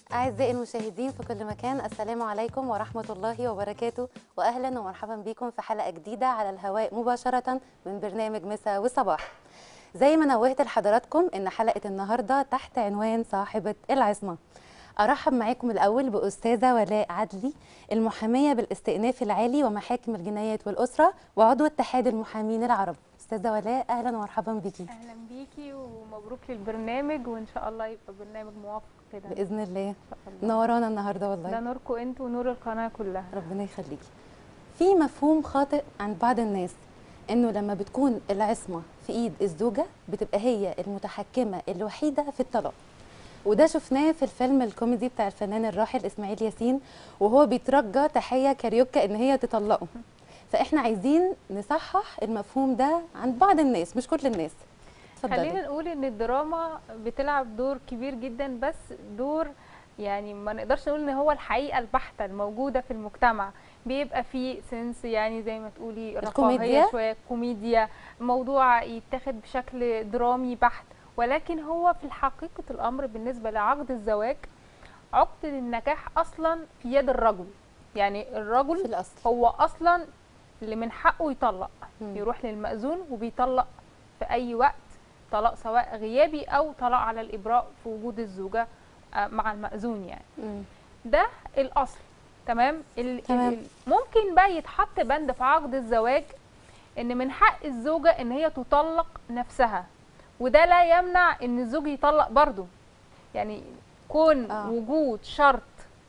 أعزائي المشاهدين في كل مكان السلام عليكم ورحمة الله وبركاته وأهلا ومرحبا بكم في حلقة جديدة على الهواء مباشرة من برنامج مساء وصباح زي ما نوهت لحضراتكم إن حلقة النهاردة تحت عنوان صاحبة العصمة أرحب معاكم الأول بأستاذة ولاء عدلي المحامية بالاستئناف العالي ومحاكم الجنايات والأسرة وعضو اتحاد المحامين العرب أستاذة ولاء أهلا ومرحبا بيكي اهلا بيكي ومبروك للبرنامج وان شاء الله يبقى برنامج موفق كده بإذن الله ان شاء الله نورانا النهاردة والله ده نوركم انتوا ونور القناه كلها ربنا يخليكي في مفهوم خاطئ عند بعض الناس انه لما بتكون العصمه في ايد الزوجه بتبقى هي المتحكمه الوحيده في الطلاق وده شفناه في الفيلم الكوميدي بتاع الفنان الراحل اسماعيل ياسين وهو بيترجى تحيه كاريوكا ان هي تطلقه فاحنا عايزين نصحح المفهوم ده عند بعض الناس مش كل الناس خلينا اتفضلي نقول ان الدراما بتلعب دور كبير جدا بس دور يعني ما نقدرش نقول ان هو الحقيقه البحته الموجوده في المجتمع بيبقى فيه سنس يعني زي ما تقولي الكوميديا؟ رفاهيه شويه كوميديا موضوع يتاخد بشكل درامي بحت ولكن هو في حقيقه الامر بالنسبه لعقد الزواج عقد النكاح اصلا في يد الرجل يعني في الرجل الاصل هو اصلا اللي من حقه يطلق مم. يروح للمأذون وبيطلق في أي وقت طلاق سواء غيابي أو طلاق على الإبراء في وجود الزوجة آه، مع المأذون يعني مم. ده الأصل تمام ال- تمام. ال- ممكن بقى يتحط بند في عقد الزواج إن من حق الزوجة إن هي تطلق نفسها وده لا يمنع إن الزوج يطلق برضه يعني كون آه. وجود شرط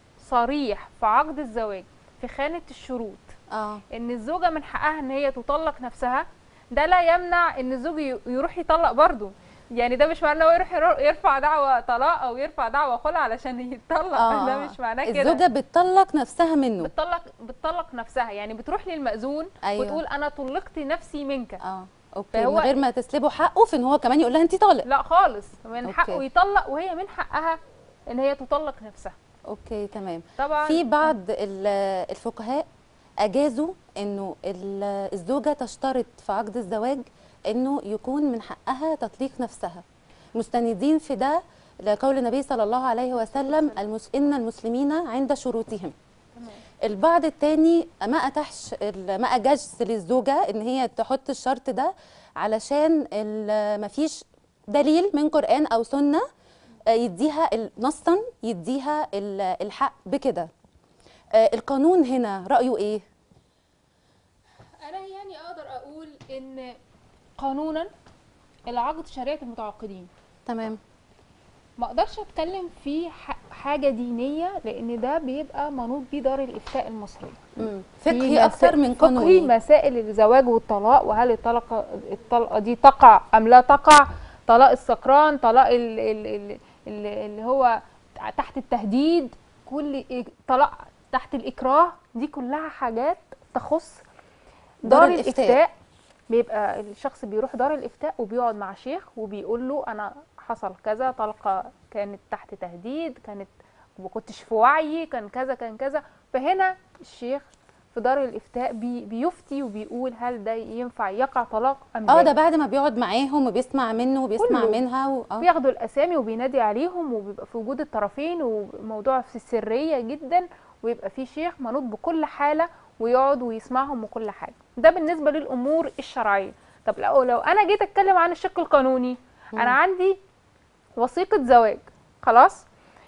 صريح في عقد الزواج في خانة الشروط اه ان الزوجه من حقها ان هي تطلق نفسها ده لا يمنع ان الزوج ي- يروح يطلق برضه يعني ده مش معناه هو يروح يرو- يرفع دعوى طلاق او يرفع دعوى خلع علشان يتطلق آه، ده آه. مش معناه كده الزوجه بتطلق نفسها منه بتطلق بتطلق نفسها يعني بتروح للمأذون أيوة. وتقول انا طلقت نفسي منك اه اوكي فهو- من غير ما تسلبه حقه في ان هو كمان يقول لها انت طالق لا خالص من أوكي. حقه يطلق وهي من حقها ان هي تطلق نفسها اوكي تمام طبعا في بعض ال- الفقهاء اجازوا انه ال- الزوجه تشترط في عقد الزواج انه يكون من حقها تطليق نفسها مستندين في ده لقول النبي صلى الله عليه وسلم المس... ان المسلمين عند شروطهم تمام. البعض التاني ما اتاحش ال- ما اجاش للزوجه ان هي تحط الشرط ده علشان ال- مفيش دليل من قران او سنه آه، يديها ال- نصا يديها ال- الحق بكده آه، القانون هنا رايه ايه انا يعني اقدر اقول ان قانونا العقد شريعه المتعاقدين تمام ما اقدرش اتكلم في ح- حاجه دينيه لان ده بيبقى منوط بيه دار الافتاء المصريه مم. في فقهي مسا- اكتر من فقهي قانوني مسائل الزواج والطلاق وهل الطلقه الطلقه دي تقع ام لا تقع طلاق السكران طلاق ال- ال- ال- ال- اللي هو تحت التهديد كل إيه- طلاق تحت الاكراه دي كلها حاجات تخص دار دار الإفتاء. الافتاء بيبقى الشخص بيروح دار الافتاء وبيقعد مع شيخ وبيقول له انا حصل كذا طلقه كانت تحت تهديد كانت ما كنتش في وعي كان كذا كان كذا فهنا الشيخ في دار الافتاء بي بيفتي وبيقول هل ده ينفع يقع طلاق ام اه لا ده بعد ما بيقعد معاهم وبيسمع منه وبيسمع كله. منها و... اه بياخدوا الاسامي وبينادي عليهم وبيبقى في وجود الطرفين وموضوع في السريه جدا ويبقى في شيخ منوط بكل حاله ويقعد ويسمعهم وكل حاجه ده بالنسبه للامور الشرعيه طب لو لو انا جيت اتكلم عن الشق القانوني انا عندي وثيقه زواج خلاص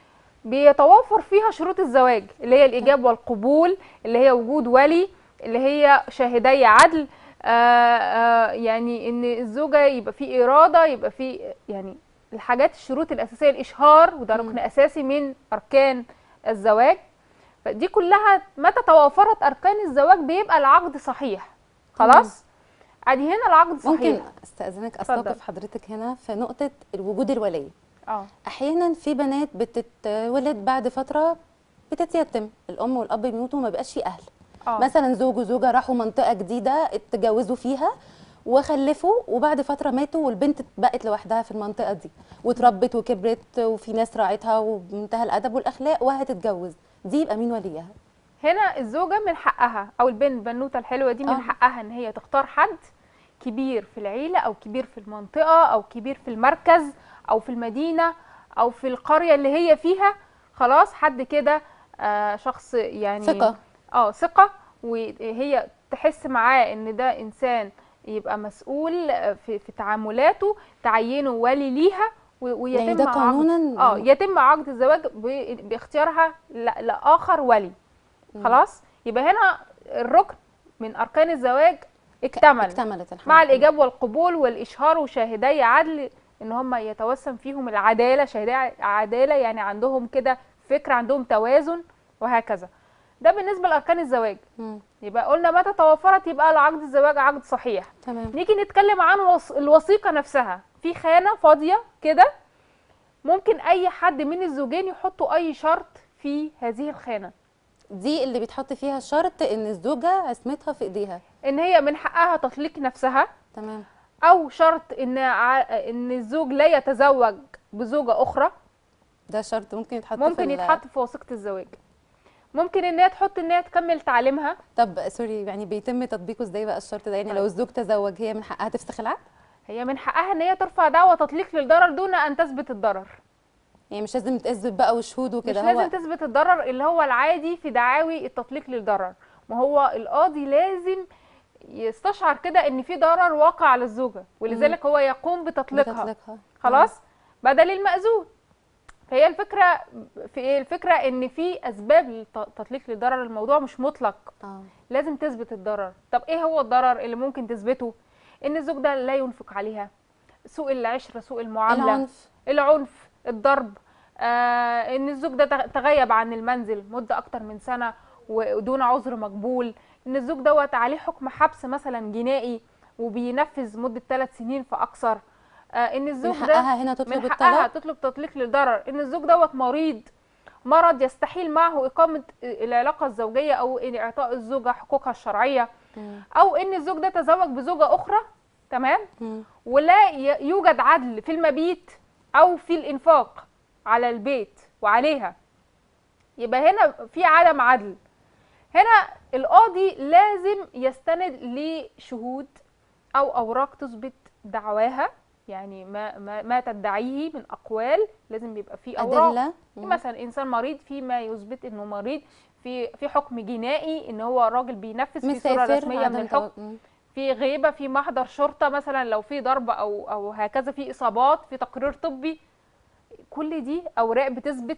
بيتوافر فيها شروط الزواج اللي هي الايجاب والقبول اللي هي وجود ولي اللي هي شاهدي عدل آه آه يعني ان الزوجه يبقى في اراده يبقى في يعني الحاجات الشروط الاساسيه الاشهار وده ركن اساسي من اركان الزواج فدي كلها متى توافرت اركان الزواج بيبقى العقد صحيح خلاص ادي هنا العقد صحيح ممكن استاذنك اتفضل. استوقف حضرتك هنا في نقطه وجود الولي اه احيانا في بنات بتتولد بعد فتره بتتيتم الام والاب بيموتوا وما بقاش في اهل اه مثلا زوج وزوجه راحوا منطقه جديده اتجوزوا فيها وخلفوا وبعد فتره ماتوا والبنت بقت لوحدها في المنطقه دي واتربت وكبرت وفي ناس راعتها وبمنتهى الادب والاخلاق وهتتجوز دي يبقى مين وليها هنا الزوجه من حقها او البنت البنوته الحلوه دي من آه. حقها ان هي تختار حد كبير في العيله او كبير في المنطقه او كبير في المركز او في المدينه او في القريه اللي هي فيها خلاص حد كده آه شخص يعني ثقه اه ثقة وهي تحس معاه ان ده انسان يبقى مسؤول في في تعاملاته تعينه ولي ليها و- ويتم يعني ده عقد- قانونا اه يتم عقد الزواج ب- باختيارها ل- لاخر ولي مم. خلاص يبقى هنا الركن من اركان الزواج اكتمل اكتملت الحمد مع لله. الايجاب والقبول والاشهار وشاهدي عدل ان هم يتوسم فيهم العداله شاهدي عداله يعني عندهم كده فكره عندهم توازن وهكذا ده بالنسبه لاركان الزواج مم. يبقى قلنا متى توفرت يبقى عقد الزواج عقد صحيح تمام نيجي نتكلم عن وص... الوثيقه نفسها في خانه فاضيه كده ممكن اي حد من الزوجين يحطوا اي شرط في هذه الخانه دي اللي بيتحط فيها شرط ان الزوجه عصمتها في ايديها ان هي من حقها تطليق نفسها تمام او شرط ان ع... ان الزوج لا يتزوج بزوجه اخرى ده شرط ممكن يتحط في ممكن ال- يتحط في وثيقه الزواج ممكن ان هي تحط ان هي تكمل تعليمها طب سوري يعني بيتم تطبيقه ازاي بقى الشرط ده يعني طيب. لو الزوج تزوج هي من حقها تفسخ العقد هي من حقها ان هي ترفع دعوى تطليق للضرر دون ان تثبت الضرر يعني مش لازم تثبت بقى وشهود مش وكده لازم هو تثبت الضرر اللي هو العادي في دعاوي التطليق للضرر ما هو القاضي لازم يستشعر كده ان في ضرر واقع على الزوجه ولذلك هو يقوم بتطليقها بتطلقها خلاص بدل المأذون فهي الفكره في ايه الفكره ان في اسباب للتطليق للضرر الموضوع مش مطلق اه لازم تثبت الضرر طب ايه هو الضرر اللي ممكن تثبته ان الزوج ده لا ينفق عليها سوء العشره سوء المعامله العنف العنف الضرب آه ان الزوج ده تغ- تغيب عن المنزل مده اكتر من سنه ودون عذر مقبول ان الزوج دوت عليه حكم حبس مثلا جنائي وبينفذ مده ثلاث سنين فاكثر آه ان من الزوج ده حقها هنا تطلب من حقها الطلاق تطلب تطليق للضرر ان الزوج دوت مريض مرض يستحيل معه اقامه العلاقه الزوجيه او إن اعطاء الزوجه حقوقها الشرعيه مم. او ان الزوج ده تزوج بزوجه اخرى تمام مم. ولا ي- يوجد عدل في المبيت او في الانفاق على البيت وعليها يبقى هنا في عدم عدل هنا القاضي لازم يستند لشهود او اوراق تثبت دعواها يعني ما ما, ما تدعيه من اقوال لازم يبقى في اوراق ادله مم. مثلا انسان مريض في ما يثبت انه مريض في في حكم جنائي ان هو راجل بينفذ في صوره مسافر رسميه من عدم الحكم تو- مم. في غيبه في محضر شرطه مثلا لو في ضرب او او هكذا في اصابات في تقرير طبي كل دي اوراق بتثبت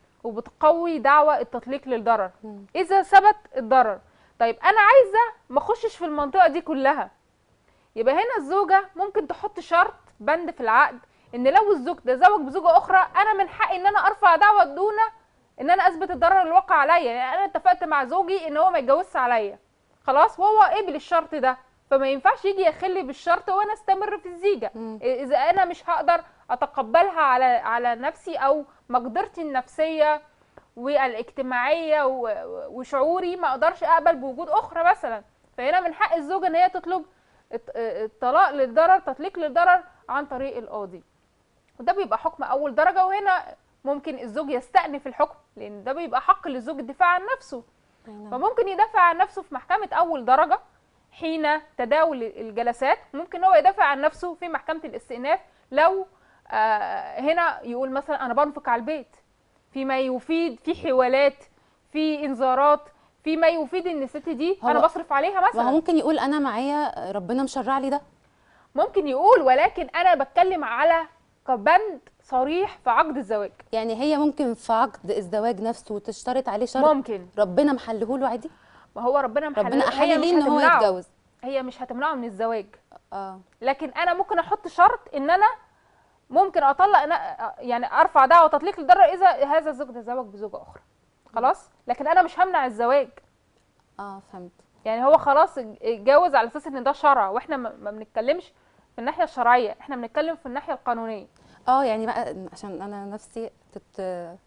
وبتقوي دعوى التطليق للضرر مم. اذا ثبت الضرر طيب انا عايزه ما اخشش في المنطقه دي كلها يبقى هنا الزوجه ممكن تحط شرط بند في العقد ان لو الزوج تزوج بزوجه اخرى انا من حقي ان انا ارفع دعوى دون ان انا اثبت الضرر اللي وقع عليا يعني انا اتفقت مع زوجي ان هو ما يتجوزش عليا خلاص وهو قبل الشرط ده فما ينفعش يجي يخلي بالشرط وانا استمر في الزيجه مم. اذا انا مش هقدر اتقبلها على على نفسي او مقدرتي النفسيه والاجتماعيه و- وشعوري ما اقدرش اقبل بوجود اخرى مثلا فهنا من حق الزوجه ان هي تطلب الط- الطلاق للضرر تطليق للضرر عن طريق القاضي وده بيبقى حكم اول درجه وهنا ممكن الزوج يستأنف الحكم لان ده بيبقى حق للزوج الدفاع عن نفسه أي نعم. فممكن يدافع عن نفسه في محكمة أول درجة حين تداول الجلسات ممكن هو يدافع عن نفسه في محكمة الاستئناف لو آه، هنا يقول مثلا أنا بنفق على البيت فيما يفيد في حوالات في إنذارات فيما يفيد إن الست دي أنا هو- بصرف عليها ما هو مثلا ممكن يقول انا معايا ربنا مشرع لي ده ممكن يقول ولكن أنا بتكلم على كبند صريح في عقد الزواج يعني هي ممكن في عقد الزواج نفسه تشترط عليه شرط ممكن ربنا محله له عادي ما هو ربنا محل ربنا هي احل مش ليه ان هو هتمنعه. يتجوز هي مش هتمنعه من الزواج اه لكن انا ممكن احط شرط ان انا ممكن اطلق أنا يعني ارفع دعوى تطليق للضرر اذا هذا الزوج تزوج بزوجه اخرى خلاص لكن انا مش همنع الزواج اه فهمت يعني هو خلاص اتجوز على اساس ان ده شرع واحنا ما ما بنتكلمش في الناحيه الشرعيه احنا بنتكلم في الناحيه القانونيه اه يعني بقى عشان انا نفسي تت...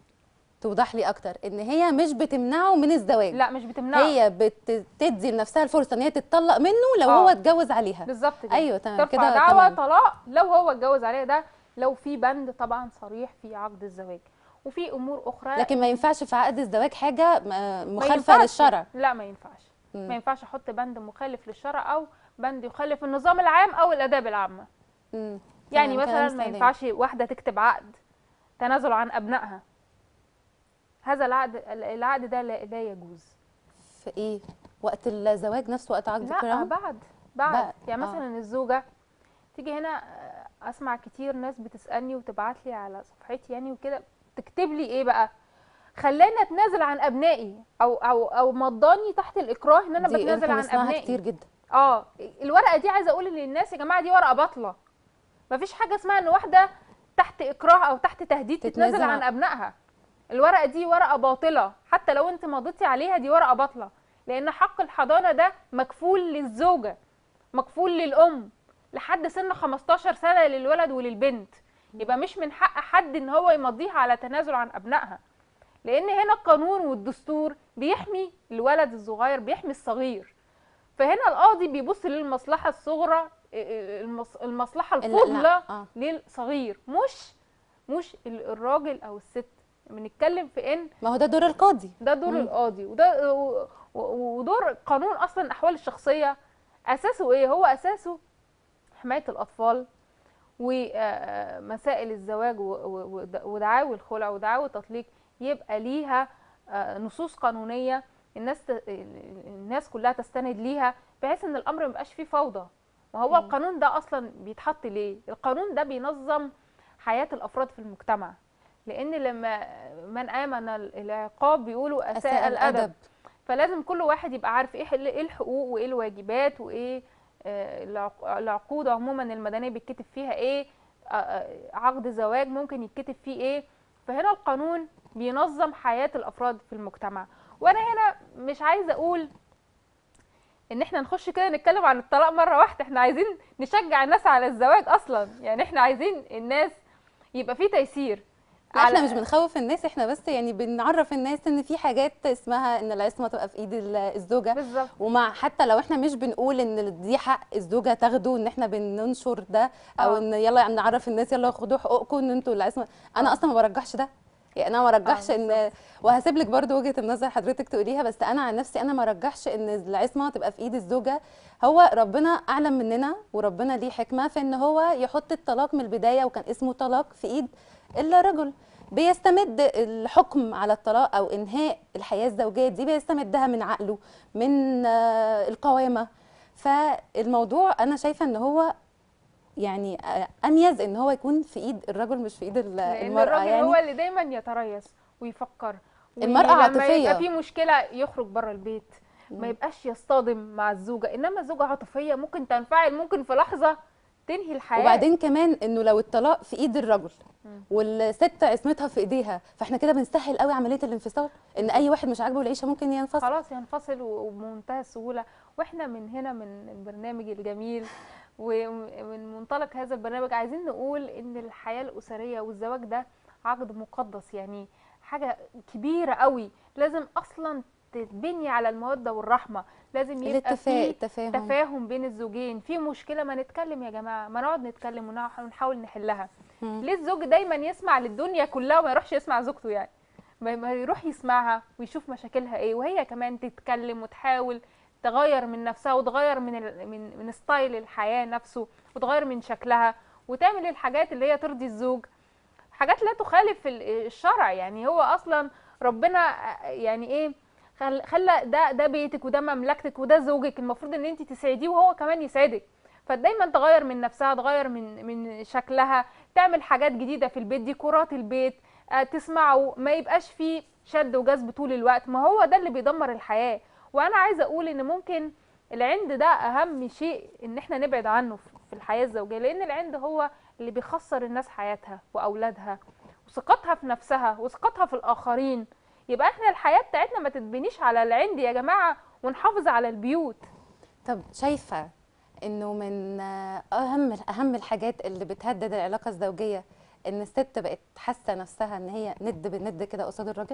توضح لي اكتر ان هي مش بتمنعه من الزواج لا مش بتمنعه هي بتدي لنفسها الفرصه ان هي تتطلق منه لو آه. هو اتجوز عليها بالظبط كده ايوه تمام ترفع كده دعوى تمام طلاق لو هو اتجوز عليها ده لو في بند طبعا صريح في عقد الزواج وفي امور اخرى لكن ما ينفعش في عقد الزواج حاجه م- ما مخالفه ينفعش. للشرع لا ما ينفعش مم. ما ينفعش احط بند مخالف للشرع او بند يخالف النظام العام او الاداب العامه مم. يعني تمام، كلام مثلا ما سليم. ينفعش واحده تكتب عقد تنازل عن ابنائها هذا العقد العقد ده لا, لا يجوز في ايه وقت الزواج نفسه وقت عقد لا الكرام بعد بعد بعد، يعني آه. مثلا الزوجه تيجي هنا آه، اسمع كتير ناس بتسالني وتبعت لي على صفحتي يعني وكده تكتب لي ايه بقى خلاني اتنازل عن ابنائي او او او مضاني تحت الاكراه ان انا دي بتنازل احنا عن بنسمعها ابنائي كتير جدا اه الورقه دي عايزه اقول للناس يا جماعه دي ورقه باطله مفيش حاجه اسمها ان واحده تحت اكراه او تحت تهديد تتنازل تتنازل عن عن- ابنائها الورقه دي ورقه باطله حتى لو انت مضيتي عليها دي ورقه باطله لان حق الحضانه ده مكفول للزوجه مكفول للام لحد سن 15 سنه للولد وللبنت يبقى مش من حق حد ان هو يمضيها على تنازل عن ابنائها لان هنا القانون والدستور بيحمي الولد الصغير بيحمي الصغير فهنا القاضي بيبص للمصلحه الصغرى المص- المصلحه لا، الفضلى آه. للصغير مش مش ال- الراجل او الست بنتكلم في ان ما هو ده دور القاضي ده دور مم. القاضي وده و- و- ودور قانون اصلا الاحوال الشخصيه اساسه ايه هو اساسه حمايه الاطفال ومسائل الزواج و- و- ود- ودعاوي الخلع ودعاوي التطليق يبقى ليها آه، نصوص قانونيه الناس ت- الناس كلها تستند ليها بحيث ان الامر ما يبقاش فيه فوضى وهو مم. القانون ده اصلا بيتحط ليه القانون ده بينظم حياه الافراد في المجتمع لان لما من امن العقاب بيقولوا اساء الادب فلازم كل واحد يبقى عارف ايه حل- ايه الحقوق وايه الواجبات وايه آه، العق- العقود عموما المدنيه بيتكتب فيها ايه آه، آه، عقد زواج ممكن يتكتب فيه ايه فهنا القانون بينظم حياه الافراد في المجتمع وانا هنا مش عايزه اقول ان احنا نخش كده نتكلم عن الطلاق مره واحده احنا عايزين نشجع الناس على الزواج اصلا يعني احنا عايزين الناس يبقى في تيسير لا احنا مش بنخوف الناس احنا بس يعني بنعرف الناس ان في حاجات اسمها ان العصمه تبقى في ايد ال- الزوجه بالظبط ومع حتى لو احنا مش بنقول ان دي حق الزوجه تاخده ان احنا بننشر ده او آه. ان يلا نعرف الناس يلا خدوا حقوقكم ان انتوا العصمه انا آه. اصلا ما برجحش ده يعني انا ما برجحش ان وهسيب لك برضو وجهه النظر حضرتك تقوليها بس انا عن نفسي انا ما رجحش ان العصمه تبقى في ايد الزوجه هو ربنا اعلم مننا وربنا ليه حكمه في ان هو يحط الطلاق من البدايه وكان اسمه طلاق في ايد الرجل بيستمد الحكم على الطلاق او انهاء الحياه الزوجيه دي بيستمدها من عقله من آه، القوامه فالموضوع انا شايفه ان هو يعني آه، اميز ان هو يكون في ايد الرجل مش في ايد ال- لان المراه الراجل يعني هو اللي دايما يتريث ويفكر المرأة ولما عاطفية. يبقى في مشكله يخرج بره البيت ما مم. يبقاش يصطدم مع الزوجه انما الزوجه عاطفيه ممكن تنفعل ممكن في لحظه تنهي الحياه وبعدين كمان انه لو الطلاق في ايد الرجل مم. والست عصمتها في ايديها فاحنا كده بنسهل قوي عمليه الانفصال ان اي واحد مش عاجبه العيشه ممكن ينفصل خلاص ينفصل و- وبمنتهى السهوله واحنا من هنا من البرنامج الجميل ومن منطلق هذا البرنامج عايزين نقول ان الحياه الاسريه والزواج ده عقد مقدس يعني حاجه كبيره قوي لازم اصلا تتبني على الموده والرحمه لازم يبقى الاتفاق في التفاهم تفاهم بين الزوجين في مشكله ما نتكلم يا جماعه ما نقعد نتكلم ونح- ونحاول نحلها مم. ليه الزوج دايما يسمع للدنيا كلها وما يروحش يسمع زوجته يعني ما ما يروح يسمعها ويشوف مشاكلها ايه وهي كمان تتكلم وتحاول تغير من نفسها وتغير من ال... من من ستايل الحياه نفسه وتغير من شكلها وتعمل الحاجات اللي هي ترضي الزوج حاجات لا تخالف ال- الشرع يعني هو اصلا ربنا يعني ايه خل- خلى ده ده بيتك وده مملكتك وده زوجك المفروض ان انت تسعديه وهو كمان يسعدك فدايما تغير من نفسها تغير من من شكلها تعمل حاجات جديده في البيت ديكورات البيت آه، تسمعه ما يبقاش فيه شد وجذب طول الوقت ما هو ده اللي بيدمر الحياه وانا عايزه اقول ان ممكن العند ده اهم شيء ان احنا نبعد عنه في- في الحياه الزوجيه لان العند هو اللي بيخسر الناس حياتها واولادها وثقتها في نفسها وثقتها في الاخرين يبقى احنا الحياه بتاعتنا ما تتبنيش على العند يا جماعه ونحافظ على البيوت طب شايفه انه من آه، اهم اهم الحاجات اللي بتهدد العلاقه الزوجيه ان الست بقت حاسه نفسها ان هي ند بالند كده قصاد الراجل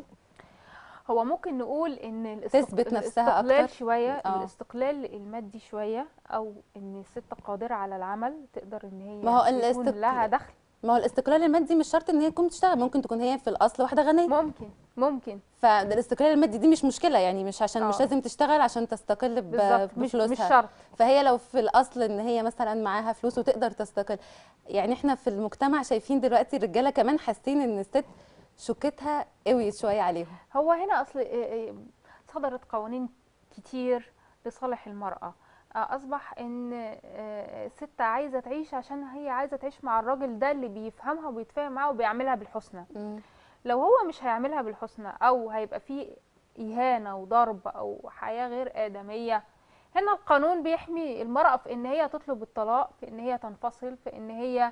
هو ممكن نقول ان الاستق- تثبت نفسها الاستقلال أكتر. شويه آه. الاستقلال المادي شويه او ان الست قادره على العمل تقدر ان هي ما هو يكون الاستقل- لها دخل ما هو الاستقلال المادي مش شرط ان هي تكون بتشتغل ممكن تكون هي في الاصل واحده غنيه ممكن ممكن فالاستقلال المادي دي مش مشكله يعني مش عشان مش آه. لازم تشتغل عشان تستقل ب- بالظبط مش مش بفلوسها شرط فهي لو في الاصل ان هي مثلا معاها فلوس وتقدر تستقل يعني احنا في المجتمع شايفين دلوقتي الرجاله كمان حاسين ان الست شوكتها قوي شويه عليهم هو هنا اصل إيه إيه صدرت قوانين كتير لصالح المرأة آه، اصبح ان آه، الست عايزة تعيش عشان هي عايزة تعيش مع الراجل ده اللي بيفهمها وبيتفاهم معاه وبيعملها بالحسنى مم. لو هو مش هيعملها بالحسنى او هيبقى فيه اهانة وضرب او حياة غير ادمية هنا القانون بيحمي المرأة في ان هي تطلب الطلاق في ان هي تنفصل في ان هي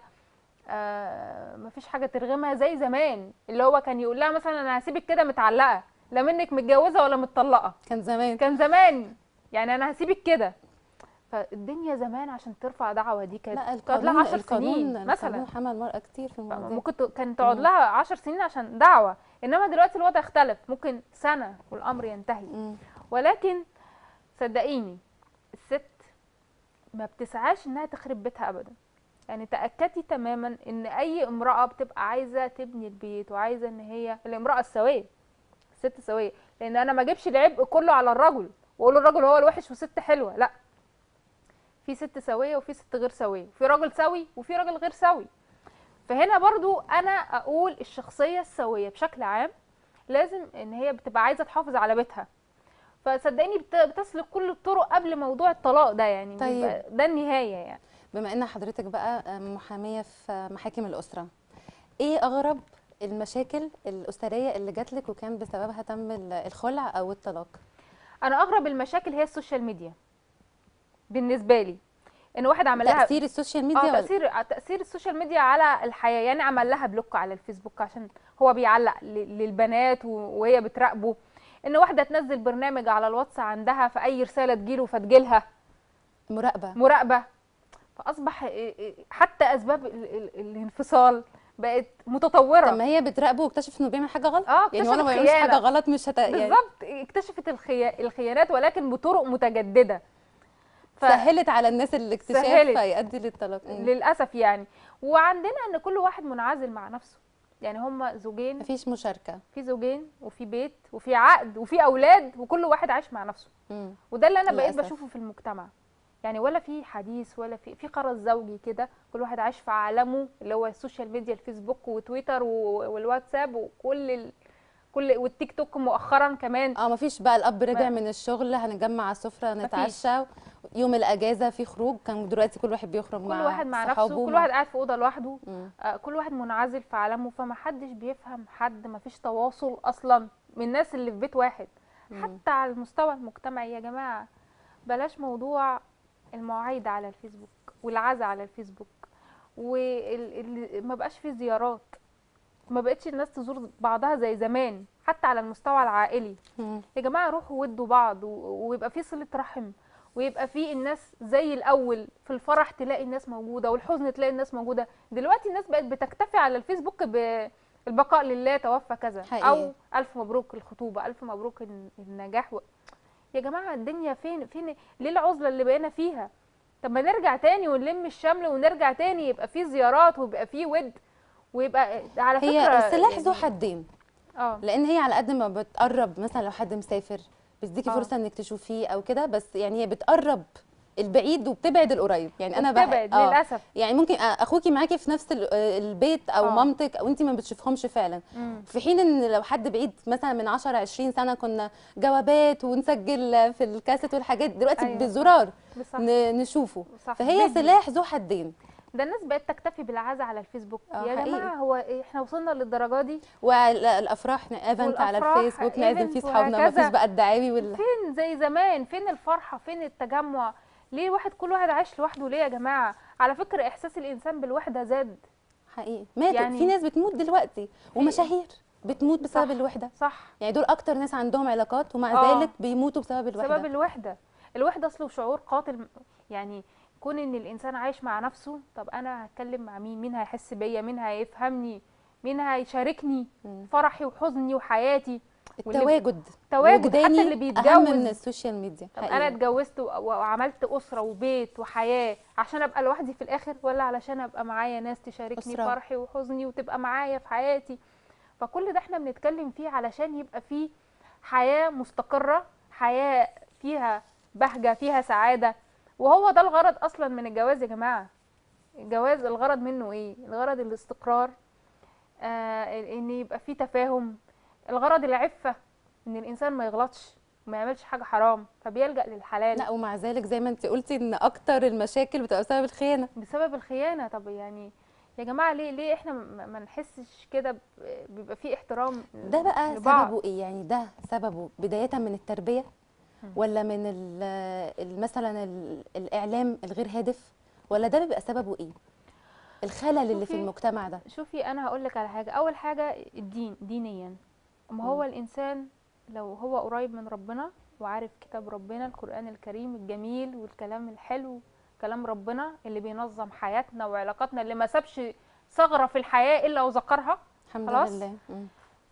آه مفيش حاجة ترغمها زي زمان اللي هو كان يقول لها مثلا انا هسيبك كده متعلقة لا منك متجوزة ولا متطلقة كان زمان كان زمان يعني انا هسيبك كده فالدنيا زمان عشان ترفع دعوة دي كانت لا تقعد لها القانون 10 القانون سنين مثلا القانون حمى المرأة كتير في الموضوع ممكن ت- كان تقعد لها عشر سنين عشان دعوة انما دلوقتي الوضع اختلف ممكن سنة والامر ينتهي مم. ولكن صدقيني الست ما بتسعاش انها تخرب بيتها ابدا يعني تأكدي تماما ان اي امرأة بتبقى عايزة تبني البيت وعايزة ان هي الامرأة السوية الست سوية لان انا ما اجيبش العبء كله على الرجل واقول الرجل هو الوحش وست حلوة لا في ست سوية وفي ست غير سوية في راجل سوي وفي راجل غير سوي فهنا برضو انا اقول الشخصية السوية بشكل عام لازم ان هي بتبقى عايزة تحافظ على بيتها فصدقيني بت- بتسلك كل الطرق قبل موضوع الطلاق ده يعني طيب. بيبقى ده النهاية يعني بما ان حضرتك بقى محامية في محاكم الأسرة ايه اغرب المشاكل الأسرية اللي جاتلك وكان بسببها تم ال- الخلع او الطلاق انا اغرب المشاكل هي السوشيال ميديا بالنسبة لي ان واحد عمل لها تأثير السوشيال ميديا اه ولا- تاثير تاثير السوشيال ميديا على الحياه يعني عمل لها بلوك على الفيسبوك عشان هو بيعلق ل- للبنات و- وهي بتراقبه ان واحده تنزل برنامج على الواتس عندها فاي رساله تجيله فتجيلها مراقبة مراقبه فاصبح إيه- إيه حتى اسباب ال- ال- الانفصال بقت متطوره طب ما هي بتراقبه واكتشف انه بيعمل حاجة غلط اه يعني اكتشفت وانا ما بعملش خيانة. حاجة غلط مش هت... يعني بالظبط اكتشفت الخيا... الخيانات ولكن بطرق متجدده ف... سهلت على الناس الاكتشاف سهلت. فيؤدي للطلاق مم. للاسف يعني وعندنا ان كل واحد منعزل مع نفسه يعني هما زوجين مفيش مشاركة في زوجين وفي بيت وفي عقد وفي اولاد وكل واحد عايش مع نفسه مم. وده اللي انا بقيت للأسف. بشوفه في المجتمع يعني ولا في حديث ولا في في قرار زوجي كده كل واحد عايش في عالمه اللي هو السوشيال ميديا الفيسبوك وتويتر و- والواتساب وكل ال... كل والتيك توك مؤخرا كمان اه مفيش بقى الاب رجع ما- من الشغل هنتجمع على السفره نتعشى يوم الاجازه في خروج كان دلوقتي كل واحد بيخرج كل مع واحد مع صحابه نفسه كل مع- واحد قاعد في اوضه لوحده مم. آه، كل واحد منعزل في عالمه فما حدش بيفهم حد ما فيش تواصل اصلا من الناس اللي في بيت واحد حتى على المستوى المجتمعي يا جماعه بلاش موضوع المواعيد على الفيسبوك والعزا على الفيسبوك وما بقاش فيه زيارات ما بقتش الناس تزور بعضها زي زمان حتى على المستوى العائلي مم. يا جماعه روحوا ودوا بعض و- ويبقى في صله رحم ويبقى في الناس زي الاول في الفرح تلاقي الناس موجوده والحزن تلاقي الناس موجوده دلوقتي الناس بقت بتكتفي على الفيسبوك بالبقاء لله توفى كذا حقيقي. او الف مبروك الخطوبه الف مبروك الن- النجاح و... يا جماعه الدنيا فين فين ليه العزله اللي بقينا فيها طب ما نرجع تاني ونلم الشمل ونرجع تاني يبقى في زيارات ويبقى في ود ويبقى على فكره هي السلاح ذو يعني- حدين اه لان هي على قد ما بتقرب مثلا لو حد مسافر بتديكي آه. فرصه انك تشوفيه او كده بس يعني هي بتقرب البعيد وبتبعد القريب يعني انا بح- بتبعد آه. للاسف يعني ممكن اخوكي معاكي في نفس ال- البيت او آه. مامتك او انت ما بتشوفهمش فعلا مم. في حين ان لو حد بعيد مثلا من 10 20 سنه كنا جوابات ونسجل في الكاسيت والحاجات دلوقتي أيوة. بالزرار بصح. ن- نشوفه صح. فهي فيديو. سلاح ذو حدين ده الناس بقت تكتفي بالعزا على الفيسبوك آه، يا حقيقي. جماعه هو إيه احنا وصلنا للدرجه دي والافراح ايفنت على والأفراح الفيسبوك نعزم event فيه صحابنا وهكذا. مفيش بقى الدعاوي وال فين زي زمان فين الفرحه فين التجمع ليه واحد كل واحد عايش لوحده ليه يا جماعه على فكره احساس الانسان بالوحده زاد حقيقي ماتوا يعني- يعني في ناس بتموت دلوقتي ومشاهير بتموت بسبب صح. الوحده صح يعني دول اكتر ناس عندهم علاقات ومع آه. ذلك بيموتوا بسبب الوحده بسبب الوحده الوحده اصله شعور قاتل يعني كون ان الانسان عايش مع نفسه طب انا هتكلم مع مين مين هيحس بيا مين هيفهمني مين هيشاركني مم. فرحي وحزني وحياتي واللي- التواجد تواجد حتى وجداني اللي اهم بيتجوز من السوشيال ميديا طب انا حقيقي. اتجوزت و- وعملت اسره وبيت وحياه عشان ابقى لوحدي في الاخر ولا علشان ابقى معايا ناس تشاركني أسرة. فرحي وحزني وتبقى معايا في حياتي فكل ده احنا بنتكلم فيه علشان يبقى فيه حياه مستقره حياه فيها بهجه فيها سعاده وهو ده الغرض اصلا من الجواز يا جماعه الجواز الغرض منه ايه الغرض الاستقرار آه ان يبقى في تفاهم الغرض العفه ان الانسان ما يغلطش وما يعملش حاجه حرام فبيلجأ للحلال لا ومع ذلك زي ما انت قلتي ان اكتر المشاكل بتبقى بسبب الخيانه بسبب الخيانه طب يعني يا جماعه ليه ليه احنا ما ما نحسش كده ب- بيبقى في احترام ده بقى لبعض. سببه ايه يعني ده سببه بدايه من التربيه مم. ولا من ال- ال- مثلا ال- الاعلام الغير هادف ولا ده بيبقى سببه ايه الخلل اللي في شوفي، المجتمع ده شوفي انا هقول لك على حاجه اول حاجه الدين دينيا ما هو مم. الانسان لو هو قريب من ربنا وعارف كتاب ربنا القران الكريم الجميل والكلام الحلو كلام ربنا اللي بينظم حياتنا وعلاقاتنا اللي ما سابش ثغره في الحياه الا وذكرها الحمد خلاص؟ لله مم.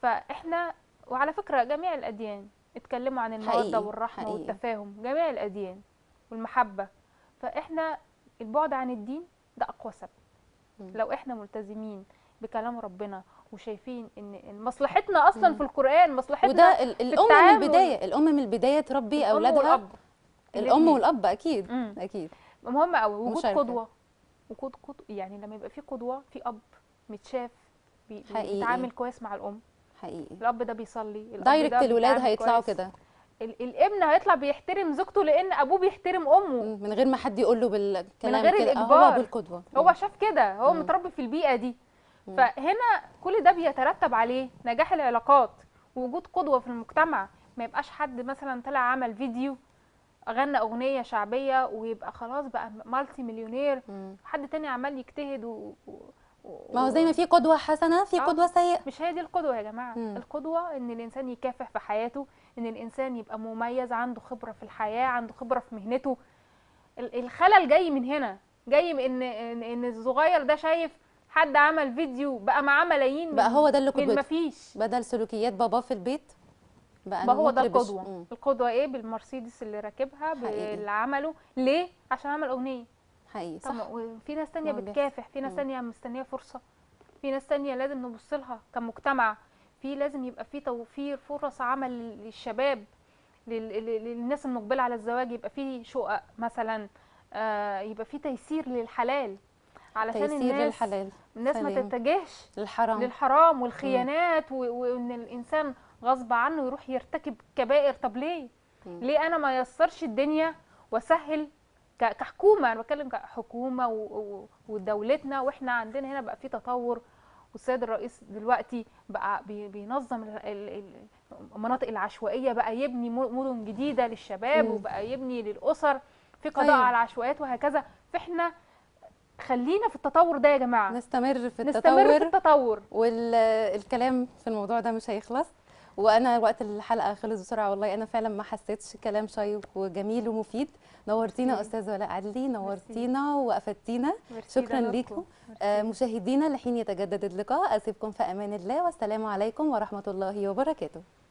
فاحنا وعلى فكره جميع الاديان اتكلموا عن الموده حقيقي، والرحمه حقيقي. والتفاهم جميع الاديان والمحبه فاحنا البعد عن الدين ده اقوى سبب مم. لو احنا ملتزمين بكلام ربنا وشايفين ان إن مصلحتنا اصلا مم. في القران مصلحتنا وده ال- الام من التعامل. البدايه الام من البدايه تربي الأم اولادها والأب. الام الاتنين. والاب اكيد مم. اكيد مهم قوي وجود مشاركة. قدوه وجود قدوه يعني لما يبقى في قدوه في اب متشاف بي- حقيقي. بيتعامل كويس مع الام حقيقي الاب ده بيصلي الأب دايركت ده الولاد بيتعامل هيطلعوا كويس. كده ال- الابن هيطلع بيحترم زوجته لان ابوه بيحترم امه مم. من غير ما حد يقول له بالكلام غير كده آه، الإجبار. هو بالقدوه هو مم. شاف كده هو مم. متربي في البيئه دي مم. فهنا كل ده بيترتب عليه نجاح العلاقات ووجود قدوه في المجتمع ما يبقاش حد مثلا طلع عمل فيديو غنى اغنيه شعبيه ويبقى خلاص بقى مالتي مليونير مم. حد تاني عمال يجتهد و... و... و... ما هو زي ما في قدوه حسنه في آه. قدوه سيئه مش هي دي القدوه يا جماعه مم. القدوه ان الانسان يكافح في حياته ان الانسان يبقى مميز عنده خبره في الحياه عنده خبره في مهنته ال- الخلل جاي من هنا جاي من ان ان, إن الصغير ده شايف حد عمل فيديو بقى معاه ملايين بقى من- هو ده اللي من قدوته بدل بدل سلوكيات باباه في البيت بقى ما هو ده المطرب الش- القدوه مم. القدوه ايه بالمرسيدس اللي راكبها حقيقي. باللي عمله ليه عشان عمل اغنيه حقيقي طب صح وفي ناس تانية ما هو بيحصل. بتكافح في ناس مم. تانية مستنية فرصة في ناس تانية لازم نبص لها كمجتمع في لازم يبقى في توفير فرص عمل للشباب لل- لل- للناس المقبلة على الزواج يبقى في شقق مثلا آه، يبقى في تيسير للحلال علشان تيسير الناس للحلال الناس ما سلام. تتجهش للحرام للحرام والخيانات و- وان الانسان غصب عنه يروح يرتكب كبائر طب ليه مم. ليه انا ما يسرش الدنيا واسهل ك- كحكومه انا بتكلم كحكومه و- و- ودولتنا واحنا عندنا هنا بقى في تطور والسيد الرئيس دلوقتي بقى بي- بينظم ال- ال- ال- المناطق العشوائيه بقى يبني م- مدن جديده للشباب مم. وبقى يبني للاسر في قضاء أيوة. على العشوائيات وهكذا فاحنا خلينا في التطور ده يا جماعه نستمر في نستمر في التطور التطور والكلام في الموضوع ده مش هيخلص وانا وقت الحلقه خلص بسرعه والله انا فعلا ما حسيتش كلام شيق وجميل ومفيد نورتينا ميرسي. استاذ ولاء عدلي نورتينا وافدتينا ميرسي، شكراً ده ليكم. لطفه. ميرسي. آه، مشاهدينا لحين يتجدد اللقاء اسيبكم في امان الله والسلام عليكم ورحمه الله وبركاته